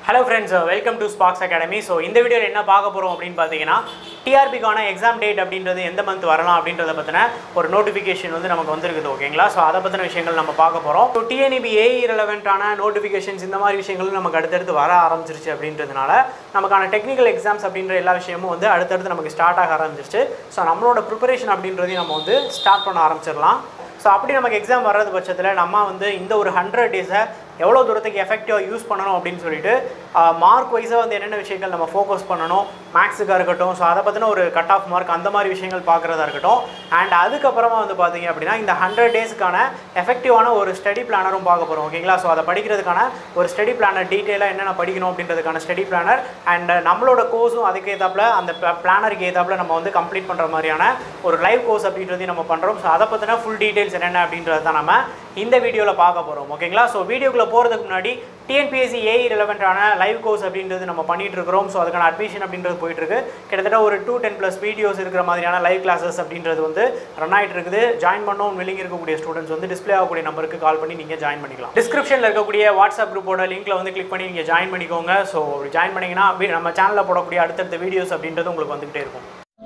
hello friends welcome to Spox academy so இந்த வீடியோவில் என்ன பார்க்க போகிறோம் அப்படின்னு பார்த்தீங்கன்னா டிஆர்பிக்கான எக்ஸாம் டேட் அப்படின்றது எந்த மந்த் வரலாம் அப்படின்றத பற்றின ஒரு நோட்டிஃபிகேஷன் வந்து நமக்கு வந்திருக்குது ஓகேங்களா ஸோ அதை பற்றின விஷயங்கள் நம்ம பார்க்க போகிறோம் ஸோ டிஎன்இபி ஏஇ ரெலவெண்ட்டான நோட்டிஃபிகேஷன்ஸ் இந்த மாதிரி விஷயங்களும் நமக்கு அடுத்தடுத்து வர ஆரம்பிச்சிருச்சு அப்படின்றதுனால நமக்கான டெக்னிக்கல் எக்ஸாம்ஸ் அப்படின்ற எல்லா விஷயமும் வந்து அடுத்தடுத்து நமக்கு ஸ்டார்ட் ஆக ஆரம்பிச்சிருச்சு ஸோ நம்மளோட ப்ரிப்பரேஷன் அப்படின்றதையும் நம்ம வந்து ஸ்டார்ட் பண்ண ஆரம்பிச்சிடலாம் ஸோ அப்படி நமக்கு எக்ஸாம் வர்றது பட்சத்தில் நம்ம வந்து இந்த ஒரு ஹண்ட்ரட் டேஸை எவ்வளோ தூரத்துக்கு எஃபெக்டிவாக யூஸ் பண்ணணும் அப்படின்னு சொல்லிட்டு மார்க் வைஸாக வந்து என்னென்ன விஷயங்கள் நம்ம ஃபோக்கஸ் பண்ணணும் மேக்ஸுக்காக இருக்கட்டும் ஸோ அதை பற்றின ஒரு கட் ஆஃப் மார்க் அந்த மாதிரி விஷயங்கள் பார்க்குறதா இருக்கட்டும் அண்ட் அதுக்கப்புறமா வந்து பார்த்தீங்க அப்படின்னா இந்த ஹண்ட்ரட் டேஸ்க்கான எஃபெக்டிவான ஒரு ஸ்டடி பிளானரும் பார்க்க போகிறோம் ஓகேங்களா ஸோ அதை படிக்கிறதுக்கான ஒரு ஸ்டடி பிளானர் டீட்டெயிலாக என்னென்ன படிக்கணும் அப்படின்றதுக்கான ஸ்டடி பிளானர் அண்ட் நம்மளோட கோர்ஸும் அதுக்கு ஏற்றாப்புல அந்த பிளானருக்கு ஏற்றாப்புல நம்ம வந்து கம்ப்ளீட் பண்ணுற மாதிரியான ஒரு லைவ் கோர்ஸ் அப்படின்றதையும் நம்ம பண்ணுறோம் ஸோ அதை பற்றின ஃபுல் டீட்டெயில்ஸ் என்னென்ன அப்படின்றது தான் நம்ம இந்த வீடியோவில் பார்க்க போகிறோம் ஓகேங்களா ஸோ வீடியோக்குள்ளே போகிறதுக்கு முன்னாடி டிஎன்பிஎஸ்சி ஏஇ ரிலவெண்ட்டான லைவ் கோர்ஸ் அப்படின்றது நம்ம பண்ணிட்டு இருக்கிறோம் ஸோ அதுக்கான அட்மிஷன் அப்படின்றது போயிட்டு இருக்கு கிட்டத்தட்ட ஒரு டூ டென் ப்ளஸ் வீடியோஸ் இருக்கிற மாதிரியான லைவ் கிளாஸஸ் அப்படின்றது வந்து ரன் ஆகிட்டு இருக்குது ஜாயின் பண்ணவும் வில்லிங் இருக்கக்கூடிய ஸ்டூடெண்ட்ஸ் வந்து டிஸ்ப்ளே ஆகக்கூடிய நம்பருக்கு கால் பண்ணி நீங்கள் ஜாயின் பண்ணிக்கலாம் டிஸ்கிரிப்ஷனில் இருக்கக்கூடிய வாட்ஸ்அப் குரூப்போட லிங்க்ல வந்து கிளிக் பண்ணி நீங்கள் ஜாயின் பண்ணிக்கோங்க ஸோ ஜாயின் பண்ணிங்கன்னா வி- நம்ம சேனலில் போடக்கூடிய அடுத்தடுத்த வீடியோஸ் அப்படின்றது உங்களுக்கு வந்துகிட்டே இருக்கும்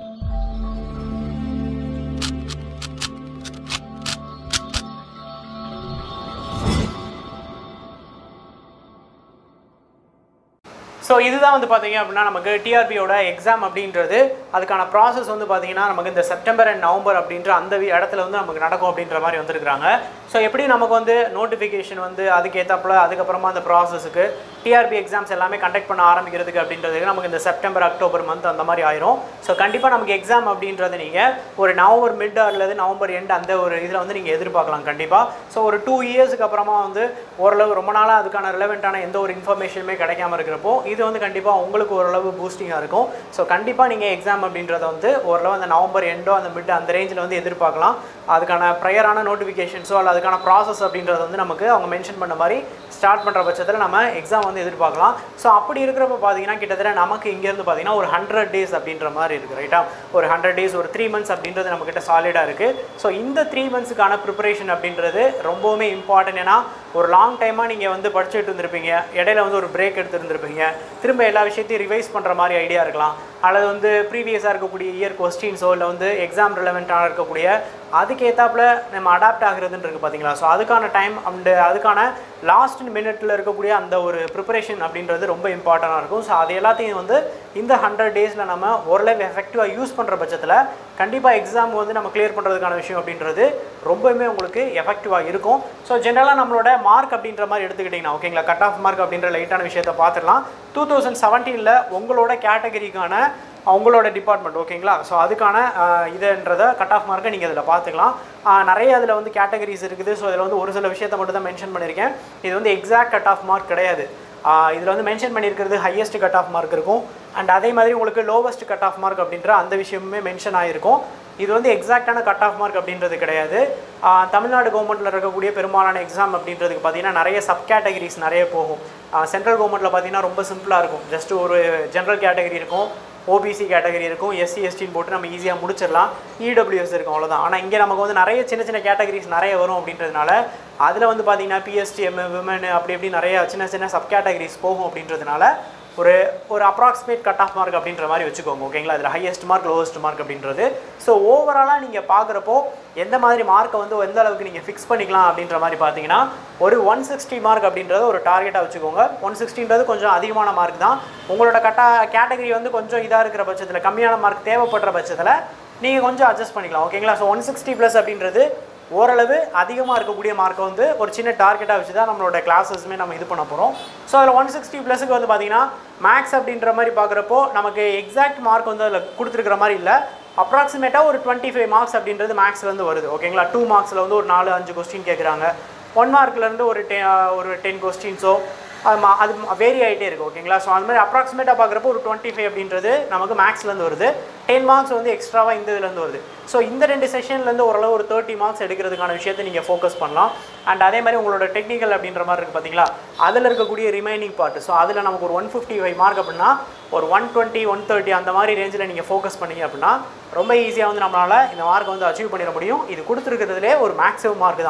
ஸோ இதுதான் வந்து பார்த்தீங்க அப்படின்னா நமக்கு டிஆர்பியோட எக்ஸாம் அப்படின்றது அதுக்கான ப்ராசஸ் வந்து பார்த்தீங்கன்னா நமக்கு இந்த செப்டம்பர் அண்ட் நவம்பர் அப்படின்ற அந்த வி- இடத்துல வந்து நமக்கு நடக்கும் அப்படின்ற மாதிரி வந்திருக்காங்க ஸோ எப்படி நமக்கு வந்து நோட்டிஃபிகேஷன் வந்து அதுக்கு ஏற்றாப்புல அதுக்கப்புறமா அந்த ப்ராசஸுக்கு டிஆர்பி எக்ஸாம்ஸ் எல்லாமே கண்டக்ட் பண்ண ஆரம்பிக்கிறதுக்கு அப்படின்றதுக்கு நமக்கு இந்த செப்டம்பர் அக்டோபர் மந்த் அந்த மாதிரி ஆயிரும் ஸோ கண்டிப்பாக நமக்கு எக்ஸாம் அப்படின்றது நீங்கள் ஒரு நவம்பர் மிட் அல்லது நவம்பர் எண்ட் அந்த ஒரு இதில் வந்து நீங்கள் எதிர்பார்க்கலாம் கண்டிப்பாக ஸோ ஒரு டூ இயர்ஸ்க்கு அப்புறமா வந்து ஓரளவு ரொம்ப நாளாக அதுக்கான ரிலவெண்ட்டான எந்த ஒரு இன்ஃபர்மேஷனுமே கிடைக்காம இருக்கிறப்போ இது வந்து கண்டிப்பாக உங்களுக்கு ஓரளவு பூஸ்டிங்காக இருக்கும் ஸோ கண்டிப்பாக நீங்கள் எக்ஸாம் அப்படின்றத வந்து ஓரளவு அந்த நவம்பர் எண்டோ அந்த மிட் அந்த ரேஞ்சில் வந்து எதிர்பார்க்கலாம் அதுக்கான ப்ரையரான நோட்டிஃபிகேஷன்ஸோ அல்ல அதுக்கான ப்ராசஸ் அப்படின்றது வந்து நமக்கு அவங்க மென்ஷன் பண்ண மாதிரி ஸ்டார்ட் பண்ணுற பட்சத்தில் நம்ம எக்ஸாம் வந்து எதிர்பார்க்கலாம் ஸோ அப்படி இருக்கிறப்ப பார்த்தீங்கன்னா கிட்டத்தட்ட நமக்கு இங்கேருந்து பார்த்தீங்கன்னா ஒரு ஹண்ட்ரட் டேஸ் அப்படின்ற மாதிரி இருக்குது ரைட்டா ஒரு ஹண்ட்ரட் டேஸ் ஒரு த்ரீ மந்த்ஸ் அப்படின்றது நம்மக்கிட்ட சாலிடாக இருக்குது ஸோ இந்த த்ரீ மந்த்ஸுக்கான ப்ரிப்பரேஷன் அப்படின்றது ரொம்பவுமே இம்பார்ட்டன்ட் ஏன்னா ஒரு லாங் டைமாக நீங்கள் வந்து படிச்சுட்டு இருந்திருப்பீங்க இடையில வந்து ஒரு பிரேக் எடுத்துருந்துருப்பீங்க திரும்ப எல்லா விஷயத்தையும் ரிவைஸ் பண்ணுற மாதிரி ஐடியா இருக்கலாம் அல்லது வந்து ப்ரீவியஸாக இருக்கக்கூடிய இயர் கொஸ்டின்ஸோ இல்லை வந்து எக்ஸாம் ரிலவெண்ட்டாக இருக்கக்கூடிய அதுக்கேற்றாப்புல நம்ம அடாப்ட் ஆகுறதுன்னு இருக்குது பார்த்தீங்களா ஸோ அதுக்கான டைம் அண்ட் அதுக்கான லாஸ்ட் மினிட்ல இருக்கக்கூடிய அந்த ஒரு ப்ரிப்பரேஷன் அப்படின்றது ரொம்ப இம்பார்ட்டண்ட்டாக இருக்கும் ஸோ அது எல்லாத்தையும் வந்து இந்த ஹண்ட்ரட் டேஸில் நம்ம ஓரளவு எஃபெக்டிவாக யூஸ் பண்ணுற பட்சத்தில் கண்டிப்பாக எக்ஸாம் வந்து நம்ம கிளியர் பண்ணுறதுக்கான விஷயம் அப்படின்றது ரொம்பவுமே உங்களுக்கு எஃபெக்டிவாக இருக்கும் ஸோ ஜென்ரலாக நம்மளோட மார்க் அப்படின்ற மாதிரி எடுத்துக்கிட்டிங்கன்னா ஓகேங்களா கட் ஆஃப் மார்க் அப்படின்ற லைட்டான விஷயத்தை பார்த்துடலாம் டூ தௌசண்ட் செவன்டீனில் உங்களோட கேட்டகரிக்கான அவங்களோட டிபார்ட்மெண்ட் ஓகேங்களா ஸோ அதுக்கான ஆஹ், இதுன்றத கட் ஆஃப் மார்க்கை நீங்கள் அதில் பார்த்துக்கலாம் ஆஹ், நிறைய அதில் வந்து கேட்டகரிஸ் இருக்குது ஸோ இதில் வந்து ஒரு சில விஷயத்தை மட்டும் தான் மென்ஷன் பண்ணியிருக்கேன் இது வந்து எக்ஸாக்ட் கட் ஆஃப் மார்க் கிடையாது இதில் வந்து மென்ஷன் பண்ணியிருக்கிறது ஹையஸ்ட் கட் ஆஃப் மார்க் இருக்கும் அண்ட் அதே மாதிரி உங்களுக்கு லோவஸ்ட் கட் ஆஃப் மார்க் அப்படின்ற அந்த விஷயமுமே மென்ஷன் ஆகிருக்கும் இது வந்து எக்ஸாக்டான கட் ஆஃப் மார்க் அப்படின்றது கிடையாது ஆஹ், தமிழ்நாடு கவர்மெண்ட்டில் இருக்கக்கூடிய பெரும்பாலான எக்ஸாம் அப்படின்றதுக்கு பார்த்தீங்கன்னா நிறைய சப் கேட்டகரிஸ் நிறைய போகும் சென்ட்ரல் கவர்மெண்ட்டில் பார்த்தீங்கன்னா ரொம்ப சிம்பிளாக இருக்கும் ஜஸ்ட் ஒரு ஜென்ரல் கேட்டகரி இருக்கும் ஓபிசி கேட்டகரி இருக்கும் எஸ்சி எஸ்டின்னு போட்டு நம்ம ஈஸியாக முடிச்சிடலாம் இடபிள்யூஎஸ் இருக்கும் அவ்வளோதான் ஆனால் இங்கே நமக்கு வந்து நிறைய சின்ன சின்ன கேட்டகரிஸ் நிறைய வரும் அப்படின்றதுனால அதில் வந்து பார்த்தீங்கன்னா பிஎஸ்டிஎம் விமன் அப்படி இப்படி நிறைய சின்ன சின்ன சப் கேட்டகரிஸ் போகும் அப்படின்றதுனால ஒரு ஒரு அப்ராக்சிமேட் கட் ஆஃப் மார்க் அப்படின்ற மாதிரி வச்சுக்கோங்க ஓகேங்களா இதில் ஹையஸ்ட் மார்க் லோவஸ்ட் மார்க் அப்படின்றது ஸோ ஓவராலாக நீங்கள் பார்க்குறப்போ எந்த மாதிரி மார்க்கை வந்து எந்த அளவுக்கு நீங்கள் ஃபிக்ஸ் பண்ணிக்கலாம் அப்படின்ற மாதிரி பார்த்தீங்கன்னா ஒரு ஒன் சிக்ஸ்டி மார்க் அப்படின்றத ஒரு டார்கெட்டாக வச்சுக்கோங்க ஒன் சிக்ஸ்டின்றது கொஞ்சம் அதிகமான மார்க் தான் உங்களோட கட்டா கேட்டகரி வந்து கொஞ்சம் இதாக இருக்கிற பட்சத்தில் கம்மியான மார்க் தேவைப்படுற பட்சத்தில் நீங்கள் கொஞ்சம் அட்ஜஸ்ட் பண்ணிக்கலாம் ஓகேங்களா ஸோ ஒன் சிக்ஸ்டி ப்ளஸ் அப்படின்றது ஓரளவு அதிகமாக இருக்கக்கூடிய மார்க்கை வந்து ஒரு சின்ன டார்கெட்டாக வச்சு தான் நம்மளோட கிளாஸஸ்மே நம்ம இது பண்ண போகிறோம் ஸோ அதில் ஒன் சிக்ஸ்டி ப்ளஸுக்கு வந்து பார்த்தீங்கன்னா மேக்ஸ் அப்படின்ற மாதிரி பார்க்குறப்போ நமக்கு எக்ஸாக்ட் மார்க் வந்து அதில் கொடுத்துருக்குற மாதிரி இல்லை அப்ராக்சிமேட்டாக ஒரு டுவெண்ட்டி ஃபைவ் மார்க்ஸ் அப்படின்றது மேக்ஸ்லேருந்து வருது ஓகேங்களா டூ மார்க்ஸில் வந்து ஒரு நாலு அஞ்சு கொஸ்டின் கேட்குறாங்க ஒன் மார்க்லேருந்து ஒரு டெ ஒரு டென் கொஸ்டின்ஸோ அது மா- அது வேரி ஆகிட்டே இருக்குது ஓகேங்களா ஸோ அந்த மாதிரி அப்ராக்சிமேட்டாக பார்க்குறப்போ ஒரு டுவெண்ட்டி ஃபைவ் அப்படின்றது நமக்கு மேக்ஸ்லேருந்து வருது டென் மார்க்ஸ் வந்து எக்ஸ்ட்ராவாக இந்த இதுலேருந்து வருது ஸோ இந்த ரெண்டு செஷன்லேருந்து ஓரளவு ஒரு தேர்ட்டி மார்க்ஸ் எடுக்கிறதுக்கான விஷயத்தை நீங்கள் ஃபோக்கஸ் பண்ணலாம் அண்ட் அதே மாதிரி உங்களோட டெக்னிக்கல் அப்படின்ற மாதிரி இருக்குது பார்த்தீங்களா அதில் இருக்கக்கூடிய ரிமைனிங் பார்ட் ஸோ அதில் நமக்கு ஒரு ஒன் ஃபிஃப்டி ஃபைவ் மார்க் அப்படின்னா ஒரு ஒன் டுவெண்ட்டி ஒன் தேர்ட்டி அந்த மாதிரி ரேஞ்சில் நீங்கள் ஃபோக்கஸ் பண்ணீங்க அப்படின்னா ரொம்ப ஈஸியாக வந்து நம்மளால் இந்த மார்க் வந்து அச்சீவ் பண்ணிட முடியும் இது கொடுத்துருக்கிறதுலே ஒரு மேக்ஸிமம் மார்க் தான்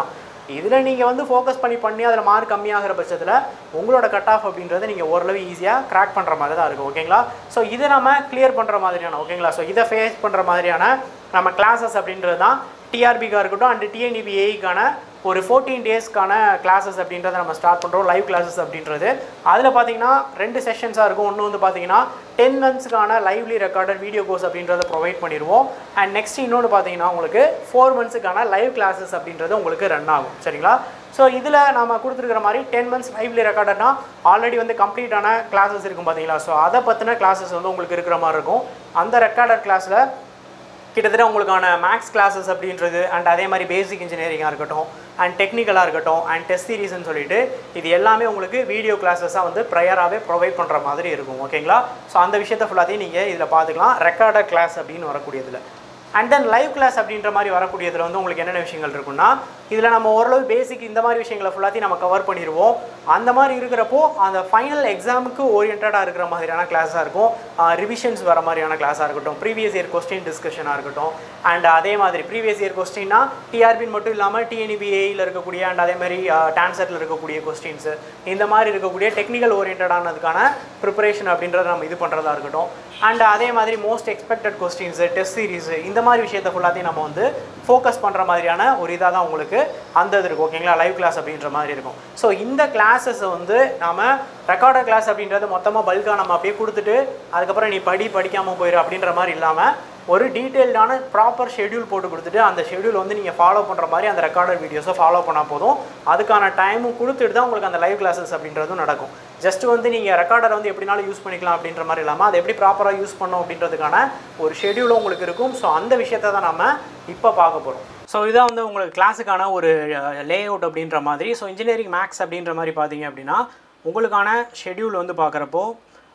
இதில் நீங்கள் வந்து ஃபோக்கஸ் பண்ணி பண்ணி அதில் மார்க் கம்மியாகிற பட்சத்தில் உங்களோட கட் ஆஃப் அப்படின்றது நீங்கள் ஓரளவு ஈஸியாக கிராக் பண்ணுற மாதிரி தான் இருக்கும் ஓகேங்களா ஸோ இதை நம்ம கிளியர் பண்ணுற மாதிரியான ஓகேங்களா ஸோ இதை ஃபேஸ் பண்ணுற மாதிரியான நம்ம கிளாஸஸ் அப்படின்றது தான் டிஆர்பிக்காக இருக்கட்டும் அண்ட் டிஎன்இபிஏக்கான ஒரு ஃபோர்டீன் டேஸ்க்கான கிளாஸஸ் அப்படின்றத நம்ம ஸ்டார்ட் பண்ணுறோம் லைவ் கிளாஸஸ் அப்படின்றது அதில் பார்த்தீங்கன்னா ரெண்டு செஷன்ஸாக இருக்கும் ஒன்று வந்து பார்த்தீங்கன்னா டென் மந்த்ஸ்க்கான லைவ்லி ரெக்கார்டட் வீடியோ கோர்ஸ் அப்படின்றத ப்ரொவைட் பண்ணிடுவோம் அண்ட் நெக்ஸ்ட் இன்னொன்று பார்த்தீங்கன்னா உங்களுக்கு ஃபோர் மந்த்ஸுக்கான லைவ் கிளாஸஸ் அப்படின்றது உங்களுக்கு ரன் ஆகும் சரிங்களா ஸோ இதில் நம்ம கொடுத்துருக்கிற மாதிரி டென் மந்த்ஸ் லைவ்லி ரெக்கார்டட்னா ஆல்ரெடி வந்து கம்ப்ளீட்டான கிளாஸஸ் இருக்கும் பார்த்தீங்களா ஸோ அதை பற்றின கிளாஸஸ் வந்து உங்களுக்கு இருக்கிற மாதிரி இருக்கும் அந்த ரெக்கார்டட் கிளாஸில் கிட்டத்தட்ட உங்களுக்கான மேக்ஸ் கிளாஸஸ் அப்படின்றது அண்ட் அதே மாதிரி பேசிக் இன்ஜினியரிங்காக இருக்கட்டும் அண்ட் டெக்னிக்கலாக இருக்கட்டும் அண்ட் டெஸ்ட் சீரிஸ்னு சொல்லிட்டு இது எல்லாமே உங்களுக்கு வீடியோ கிளாஸஸாக வந்து ப்ரையராகவே ப்ரொவைட் பண்ணுற மாதிரி இருக்கும் ஓகேங்களா ஸோ அந்த விஷயத்தை ஃபுல்லாத்தையும் நீங்கள் இதில் பார்த்துக்கலாம் ரெக்கார்டட் கிளாஸ் அப்படின்னு வரக்கூடியதில் அண்ட் தென் லைவ் கிளாஸ் அப்படின்ற மாதிரி வரக்கூடியதில் வந்து உங்களுக்கு என்னென்ன விஷயங்கள் இருக்குன்னா இதில் நம்ம ஓரளவு பேசிக் இந்த மாதிரி விஷயங்களை ஃபுல்லாத்தையும் நம்ம கவர் பண்ணிடுவோம் அந்த மாதிரி இருக்கிறப்போ அந்த ஃபைனல் எக்ஸாமுக்கு ஓரியன்டாக இருக்கிற மாதிரியான கிளாஸாக இருக்கும் ரிவிஷன்ஸ் வர மாதிரியான கிளாஸாக இருக்கட்டும் ப்ரீவியஸ் இயர் கொஸ்டின் டிஸ்கஷனாக இருக்கட்டும் அண்ட் அதே மாதிரி ப்ரீவியஸ் இயர் கொஸ்டின்னா டிஆர்பின் மட்டும் இல்லாமல் டிஎன்இபிஏயில் இருக்கக்கூடிய அண்ட் அதே மாதிரி டான்செட்டில் இருக்கக்கூடிய கொஸ்டின்ஸு இந்த மாதிரி இருக்கக்கூடிய டெக்னிக்கல் ஓரியன்டானதுக்கான ப்ரிப்பரேஷன் அப்படின்றத நம்ம இது பண்ணுறதா இருக்கட்டும் அண்ட் அதே மாதிரி most expected questions test series இந்த மாதிரி விஷயத்தை ஃபுல்லாத்தையும் நம்ம வந்து ஃபோக்கஸ் பண்ணுற மாதிரியான ஒரு இதாக தான் உங்களுக்கு அந்த இது இருக்கும் ஓகேங்களா லைவ் கிளாஸ் அப்படின்ற மாதிரி இருக்கும் ஸோ இந்த கிளாஸஸை வந்து நாம் ரெக்கார்டர் கிளாஸ் அப்படின்றது மொத்தமாக பல்காக நம்ம அப்படியே கொடுத்துட்டு அதுக்கப்புறம் நீ படி படிக்காமல் போயிரு அப்படின்ற மாதிரி இல்லாமல் ஒரு டீட்டெயில்டான ப்ராப்பர் ஷெட்யூல் போட்டு கொடுத்துட்டு அந்த ஷெட்யூல் வந்து நீங்கள் ஃபாலோ பண்ணுற மாதிரி அந்த ரெக்கார்டட் வீடியோஸை ஃபாலோ பண்ணால் போதும் அதுக்கான டைமும் கொடுத்துட்டு தான் உங்களுக்கு அந்த லைவ் கிளாஸஸ் அப்படின்றதும் நடக்கும் ஜஸ்ட் வந்து நீங்கள் ரெக்கார்டரை வந்து எப்படினாலும் யூஸ் பண்ணிக்கலாம் அப்படின்ற மாதிரி இல்லாமல் அதை எப்படி ப்ராப்பராக யூஸ் பண்ணோம் அப்படின்றதுக்கான ஒரு ஷெட்யூலும் உங்களுக்கு இருக்கும் ஸோ அந்த விஷயத்தை தான் நம்ம இப்போ பார்க்க போகிறோம் ஸோ இதான் வந்து உங்களுக்கு கிளாஸுக்கான ஒரு லே அவுட் அப்படின்ற மாதிரி ஸோ இன்ஜினியரிங் மேக்ஸ் அப்படின்ற மாதிரி பார்த்தீங்க அப்படின்னா உங்களுக்கான ஷெட்யூல் வந்து பார்க்குறப்போ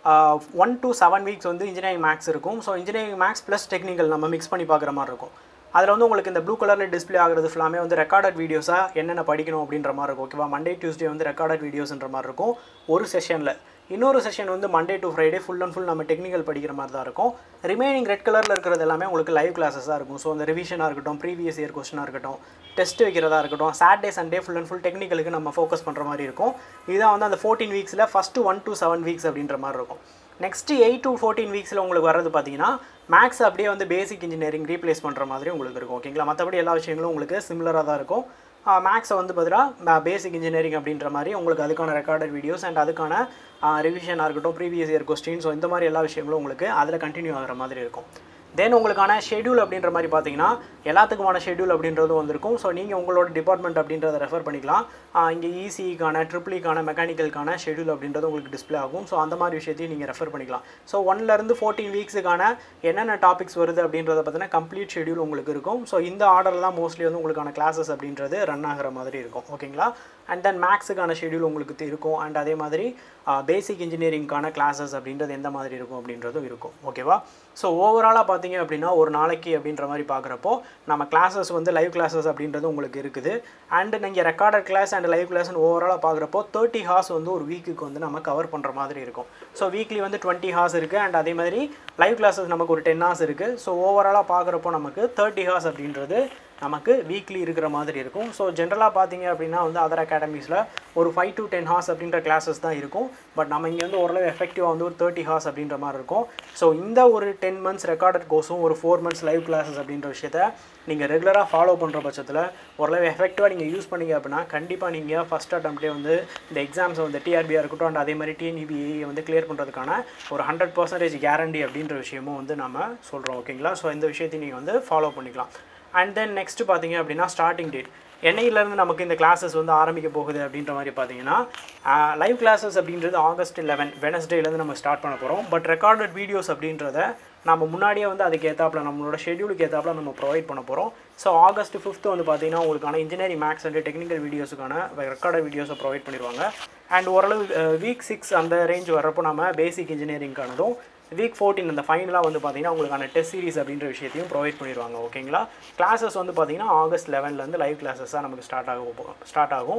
ஒன் to செவன் வீக்ஸ் வந்து இன்ஜினியரிங் மேக்ஸ் இருக்கும் so engineering maths plus technical நம்ம மிக்ஸ் பண்ணி பார்க்குற மாதிரி இருக்கும் அதில் வந்து உங்களுக்கு இந்த ப்ளூ கலரில் டிஸ்ப்ளே ஆகிறது ஃபுல்லாமே வந்து ரெக்கார்டட் வீடியோஸாக என்னென்ன படிக்கணும் அப்படின்ற மாதிரி இருக்கும் ஓகேவா மண்டே டியூஸ்டே வந்து ரெக்கார்டட் வீடியோஸ்ன்ற மாதிரி இருக்கும் ஒரு செஷனில் இன்னொரு செஷன் வந்து Monday to Friday full and full நம்ம டெக்னிக்கல் படிக்கிற மாதிரி தான் இருக்கும் ரிமைனிங் ரெட் கலரில் இருக்கிறது எல்லாமே உங்களுக்கு லைவ் கிளாஸஸாக இருக்கும் ஸோ அந்த ரிவிஷனாக இருக்கட்டும் ப்ரீவியஸ் இயர் கொஸ்டினாக இருக்கட்டும் டெஸ்ட் வைக்கிறதா இருக்கட்டும் Saturday Sunday full and full டெக்னிக்கலுக்கு நம்ம ஃபோக்கஸ் பண்ணுற மாதிரி இருக்கும் இதுதான் வந்து அந்த ஃபோர்டீன் வீக்ஸில் first one to seven weeks அப்படின்ற மாதிரி இருக்கும் நெக்ஸ்ட்டு எயிட் to ஃபோர்டீன் வீக்ஸில் உங்களுக்கு வர்றது பார்த்தீங்கன்னா மேக்ஸ் அப்படியே வந்து பேசிக் இன்ஜினியரிங் ரீப்ளேஸ் பண்ணுற மாதிரி உங்களுக்கு இருக்கும் ஓகேங்களா மற்றபடி எல்லா விஷயங்களும் உங்களுக்கு சிமிலராக தான் இருக்கும் மேக்ஸை வந்து பார்த்தீங்கன்னா பேசிக் இன்ஜினியரிங் அப்படின்ற மாதிரி உங்களுக்கு அதுக்கான ரெக்கார்டட் வீடியோஸ் அண்ட் அதுக்கான ரிவிஷனாக இருக்கட்டும் ப்ரீவியஸ் இயர் கொஸ்டின் ஸோ இந்த மாதிரி எல்லா விஷயங்களும் உங்களுக்கு அதில் கண்டினியூ ஆகிற மாதிரி இருக்கும் தென் உங்களுக்கான ஷெட்யூல் அப்படின்ற மாதிரி பார்த்தீங்கன்னா எல்லாத்துக்குமான ஷெட்யூல் அப்படின்றது வந்திருக்கும் ஸோ நீங்கள் உங்களோட டிபார்ட்மெண்ட் அப்படின்றத ரெஃபர் பண்ணிக்கலாம் இங்கே இசிக்கான ட்ரிபிளிக்கான மெக்கானிக்கலுக்கான ஷெட்யூல் அப்படின்றது உங்களுக்கு டிஸ்ப்ளே ஆகும் ஸோ அந்த மாதிரி விஷயத்தையும் நீங்கள் ரெஃபர் பண்ணிக்கலாம் ஸோ ஒன்லேருந்து ஃபோர்டீன் வீக்ஸுக்கான என்னென்ன டாபிக்ஸ் வருது அப்படின்றத பார்த்தீங்கன்னா கம்ப்ளீட் ஷெட்யூல் உங்களுக்கு இருக்கும் ஸோ இந்த ஆர்டரில் தான் மோஸ்ட்லி வந்து உங்களுக்கான கிளாஸஸ் அப்படின்றது ரன் ஆகிற மாதிரி இருக்கும் ஓகேங்களா அண்ட் தென் மேக்ஸுக்கான ஷெட்யூல் உங்களுக்கு தி- இருக்கும் அண்ட் அதே மாதிரி பேசிக் இன்ஜினியரிங்க்கான கிளாஸஸ் அப்படின்றது எந்த மாதிரி இருக்கும் அப்படின்றதும் இருக்கும் ஓகேவா ஸோ ஓவராலாக பார்த்தீங்க அப்படின்னா ஒரு நாளைக்கு அப்படின்ற மாதிரி பார்க்குறப்போ நம்ம கிளாஸஸ் வந்து லைவ் கிளாஸஸ் அப்படின்றது உங்களுக்கு இருக்குது அண்ட் நீங்கள் ரெக்கார்டட் கிளாஸ் அண்ட் லைவ் கிளாஸ்னு ஓவராலாக பார்க்குறப்போ தேர்ட்டி ஹார்ஸ் வந்து ஒரு வீக்குக்கு வந்து நம்ம கவர் பண்ணுற மாதிரி இருக்கும் ஸோ வீக்லி வந்து டுவெண்ட்டி ஹார்ஸ் இருக்குது அண்ட் அதே மாதிரி லைவ் கிளாஸஸ் நமக்கு ஒரு டென் ஹார்ஸ் இருக்குது ஸோ ஓவராலாக பார்க்குறப்போ நமக்கு தேர்ட்டி ஹார்ஸ் அப்படின்றது நமக்கு வீக்லி இருக்கிற மாதிரி இருக்கும் ஸோ ஜென்ரலாக பார்த்தீங்க அப்படின்னா வந்து அதர் அகாடமிஸில் ஒரு ஃபைவ் to டென் ஹார்ஸ் அப்படின்ற கிளாஸஸ் தான் இருக்கும் பட் நம்ம இங்கே வந்து ஓரளவு எஃபெக்டிவாக வந்து ஒரு தேர்ட்டி ஹார்ஸ் அப்படின்ற மாதிரி இருக்கும் ஸோ இந்த ஒரு டென் மந்த்ஸ் ரெக்கார்டட் கோர்ஸும் ஒரு ஃபோர் மந்த்ஸ் லைவ் கிளாஸஸ் அப்படின்ற விஷயத்த நீங்கள் ரெகுலராக ஃபாலோ பண்ணுற பட்சத்தில் ஓரளவு எஃபெக்டிவாக நீங்கள் யூஸ் பண்ணீங்க அப்படின்னா கண்டிப்பாக நீங்கள் ஃபஸ்ட் அட்டம்ப்டே வந்து இந்த எக்ஸாம்ஸை வந்து டிஆர்பியாக இருக்கட்டும் அண்ட் அதே மாதிரி டிஎன்இபிஏ வந்து கிளியர் பண்ணுறதுக்கான ஒரு ஹண்ட்ரட் பர்சன்டேஜ் கேரண்டி அப்படின்ற விஷயமும் வந்து நம்ம சொல்கிறோம் ஓகேங்களா ஸோ இந்த விஷயத்தையும் நீங்கள் வந்து ஃபாலோ பண்ணிக்கலாம் அண்ட் தென் நெக்ஸ்ட் பார்த்தீங்க அப்படின்னா ஸ்டார்டிங் டேட் என்னையிலேருந்து நமக்கு இந்த கிளாஸஸ் வந்து ஆரம்பிக்க போகுது அப்படின்ற மாதிரி பார்த்தீங்கன்னா லைவ் கிளாஸஸ் அப்படின்றது ஆகஸ்ட் லெவன் வெனஸ்டேலேருந்து நம்ம ஸ்டார்ட் பண்ண போகிறோம் பட் ரெக்கார்டட் வீடியோஸ் அப்படின்றத நம்ம முன்னாடியே வந்து அதுக்கு ஏற்றாப்புல நம்மளோட ஷெட்யூலுக்கு ஏற்றாப்புல நம்ம ப்ரொவைட் பண்ண போகிறோம் ஸோ ஆகஸ்ட் ஃபிஃப்த் வந்து பார்த்தீங்கன்னா உங்களுக்கான இன்ஜினியரிங் மேக்ஸ் அண்ட் டெக்னிக்கல் வீடியோஸுக்கான ரெக்கார்டட் வீடியோஸை ப்ரொவைட் பண்ணிடுவாங்க அண்ட் ஓரளவு வீக் சிக்ஸ் அந்த ரேஞ்ச் வர்றப்போ நம்ம பேசிக் இன்ஜினியரிங்கானதும் வீக் ஃபோர்டீன் அந்த ஃபைனலாக வந்து பார்த்தீங்கன்னா உங்களுக்கான டெஸ்ட் சீரிஸ் அப்படின்ற விஷயத்தையும் ப்ரொவைட் பண்ணிடுவாங்க ஓகேங்களா கிளாஸஸ் வந்து பார்த்தீங்கன்னா ஆகஸ்ட் லெவன்லேருந்து லைவ் கிளாஸஸாக நமக்கு ஸ்டார்ட் ஆகும் ஸ்டார்ட் ஆகும்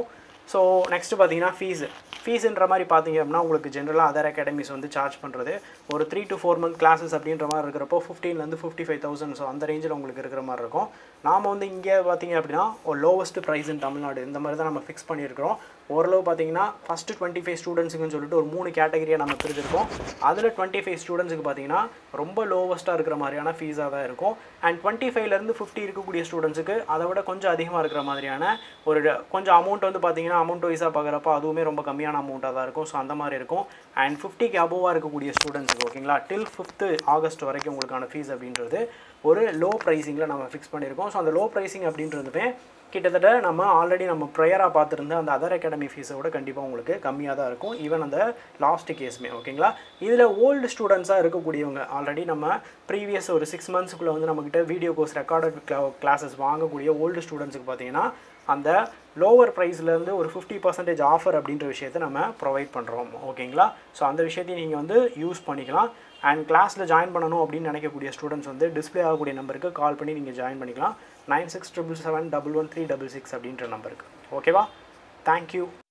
ஸோ நெக்ஸ்ட்டு பார்த்தீங்கன்னா ஃபீஸு ஃபீஸுன்ற மாதிரி பார்த்தீங்க அப்படின்னா உங்களுக்கு ஜென்ரலாக அதர் அகாடமிஸ் வந்து சார்ஜ் பண்ணுறது ஒரு three to four month classes அப்படின்ற மாதிரி இருக்கிறப்போ ஃபிஃப்டீன்லேருந்து ஃபிஃப்டி ஃபைவ் தௌசண்ட் ஸோ அந்த ரேஞ்சில் உங்களுக்கு இருக்கிற மாதிரி இருக்கும் நாம் வந்து இங்கே பார்த்தீங்க அப்படின்னா ஒரு லோவஸ்ட் ப்ரைஸ் இன் தமிழ்நாடு இந்த மாதிரி தான் நம்ம ஃபிக்ஸ் பண்ணியிருக்கிறோம் ஓரளவு பார்த்தீங்கன்னா ஃபஸ்ட்டு டுவெண்ட்டி ஃபைவ் ஸ்டூடெண்ட்ஸுக்குன்னு சொல்லிட்டு ஒரு மூணு கேட்டகரியாக நம்ம பிரிச்சிருக்கோம் அதில் டுவெண்ட்டி ஃபைவ் ஸ்டூடெண்ட்ஸுக்கு பார்த்தீங்கன்னா ரொம்ப லோவஸ்ட்டாக இருக்கிற மாதிரியான ஃபீஸாக தான் இருக்கும் அண்ட் டுவெண்ட்டி ஃபைவ்லேருந்து ஃபிஃப்டி இருக்கக்கூடிய ஸ்டூடெண்ட்ஸுக்கு அதை விட கொஞ்சம் அதிகமாக இருக்கிற மாதிரியான ஒரு கொஞ்சம் அமௌண்ட் வந்து பார்த்தீங்கன்னா அமௌண்ட் வைஸாக பார்க்குறப்ப அதுவுமே ரொம்ப கம்மியான அமௌண்ட்டாக தான் இருக்கும் ஸோ அந்த மாதிரி இருக்கும் அண்ட் ஃபிஃப்டிக்கு அபோவாக இருக்கக்கூடிய ஸ்டூடெண்ட்ஸுக்கு ஓகேங்களா டில் ஃபிஃப்த்து ஆகஸ்ட் வரைக்கும் உங்களுக்கான ஃபீஸ் அப்படின்றது ஒரு லோ ப்ரைஸிங்கில் நம்ம ஃபிக்ஸ் பண்ணியிருக்கோம் ஸோ அந்த லோ ப்ரைஸிங் அப்படின்றதுமே கிட்டத்தட்ட நம்ம ஆல்ரெடி நம்ம ப்ரையராக பார்த்துருந்த அந்த அதர் அகாடமி ஃபீஸை விட கண்டிப்பாக உங்களுக்கு கம்மியாக தான் இருக்கும் ஈவன் அந்த லாஸ்ட் கேஸுமே ஓகேங்களா இதில் ஓல்டு ஸ்டூடெண்ட்ஸாக இருக்கக்கூடியவங்க ஆல்ரெடி நம்ம ப்ரீவியஸ் ஒரு சிக்ஸ் மந்த்ஸ்க்குள்ளே வந்து நம்மக்கிட்ட வீடியோ கோர்ஸ் ரெக்கார்டட் கிளாஸஸ் வாங்கக்கூடிய ஓல்டு ஸ்டூடெண்ட்ஸுக்கு பார்த்தீங்கன்னா அந்த லோவர் ப்ரைஸ்லேருந்து ஒரு ஃபிஃப்டி பர்சன்டேஜ் ஆஃபர் அப்படின்ற விஷயத்தை நம்ம ப்ரொவைட் பண்ணுறோம் ஓகேங்களா ஸோ அந்த விஷயத்தையும் நீங்கள் வந்து யூஸ் பண்ணிக்கலாம் அண்ட் கிளாஸில் ஜாயின் பண்ணணும் அப்படின்னு நினைக்கக்கூடிய ஸ்டூடெண்ட்ஸ் வந்து டிஸ்பிளே ஆகக்கூடிய நம்பருக்கு கால் பண்ணி நீங்கள் ஜாயின் பண்ணிக்கலாம் nine six triple seven double one three double six அப்படின்ற நம்பருக்கு ஓகேவா தேங்க்யூ